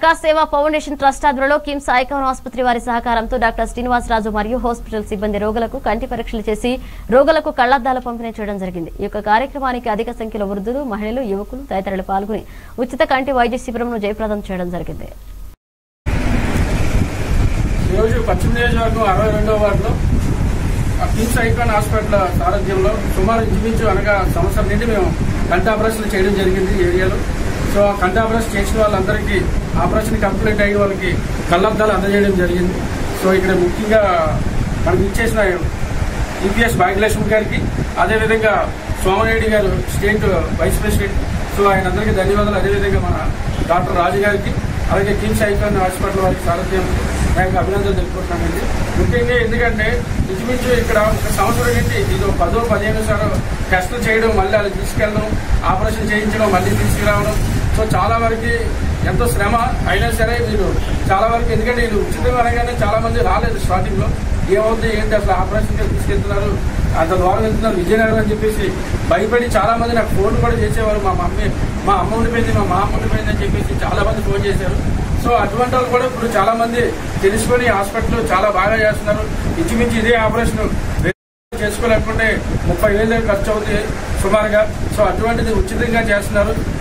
కా సేవా foundation trust ఆధ్వర్యంలో కిమ్స్ ఐకాన్ ఆసుపత్రి వారి సహకారంతో డాక్టర్ శ్రీనివాసరాజు మరియు హాస్పిటల్ సిబ్బంది రోగులకు కంటి పరీక్షలు చేసి రోగులకు కళ్లద్దాలు పంపిణీ చేయడం జరిగింది ఈ యొక్క కార్యక్రమానికి అధిక సంఖ్యలో వృద్ధులు మహిళలు యువకులు తదితరులు పాల్గొని ఉచిత కంటి వైద్య శిబిరంను జయప్రదం చేయడం జరిగింది ఈరోజు పశ్చిమ నియోజకవర్గం అరవై రెండవ వార్డులో ఆ కిమ్స్ ఐకాన్ హాస్పిటల్ సారథ్యంలో సుమారు ఇంచుమించు అనగా సంవత్సరం నుండి మేము కంటి ఆపరేషన్ చేయడం జరిగింది ఈ ఏరియాలో సో ఆ కంటి ఆపరేషన్ చేసిన వాళ్ళందరికీ ఆపరేషన్ కంప్లీట్ అయ్యే వాళ్ళకి కళ్ళద్దాలు అందజేయడం జరిగింది సో ఇక్కడ ముఖ్యంగా మనకి ఇచ్చేసిన ఈపీఎస్ భాగ్యలక్ష్మి గారికి అదేవిధంగా సోమరెడ్డి గారు స్టేట్ వైస్ ప్రెసిడెంట్ సో ఆయన అందరికీ ధన్యవాదాలు అదేవిధంగా మన డాక్టర్ రాజు గారికి అలాగే కిమ్స్ ఐకాన్ హాస్పిటల్ వారికి సారథ్యం నాకు అభినందనలు తెలుపుకుంటున్నానండి ముఖ్యంగా ఎందుకంటే ఇంచుమించు ఇక్కడ ఒక సంవత్సరం నుండి ఇది ఒక పదో పదిహేను సార్లు టెస్టులు చేయడం మళ్ళీ అది తీసుకెళ్ళడం ఆపరేషన్ చేయించడం మళ్ళీ తీసుకురావడం సో చాలా వరకు ఎంతో శ్రమ అయినా సరే మీరు చాలా వరకు ఎందుకంటే ఇది ఉచితంగా అనగానే చాలా మంది రాలేదు స్టార్టింగ్ లో ఏమవుతుంది ఏంటి అసలు ఆపరేషన్ తీసుకెళ్తున్నారు అంత దూరం వెళ్తున్నారు విజయనగరం అని చెప్పేసి భయపడి చాలా మంది నాకు ఫోన్ కూడా చేసేవారు మా మమ్మీ మా అమ్మ ఉండిపోయింది మా మా అమ్మ ఉండిపోయింది అని చెప్పేసి చాలా మంది ఫోన్ చేశారు సో అటువంటి వాళ్ళు కూడా ఇప్పుడు చాలా మంది తెలుసుకొని హాస్పిటల్ చాలా బాగా చేస్తున్నారు ఇంచుమించు ఇదే ఆపరేషన్ చేసుకోలేకుంటే ముప్పై వేలు ఖర్చు అవుతుంది సుమారుగా సో అటువంటిది ఉచితంగా చేస్తున్నారు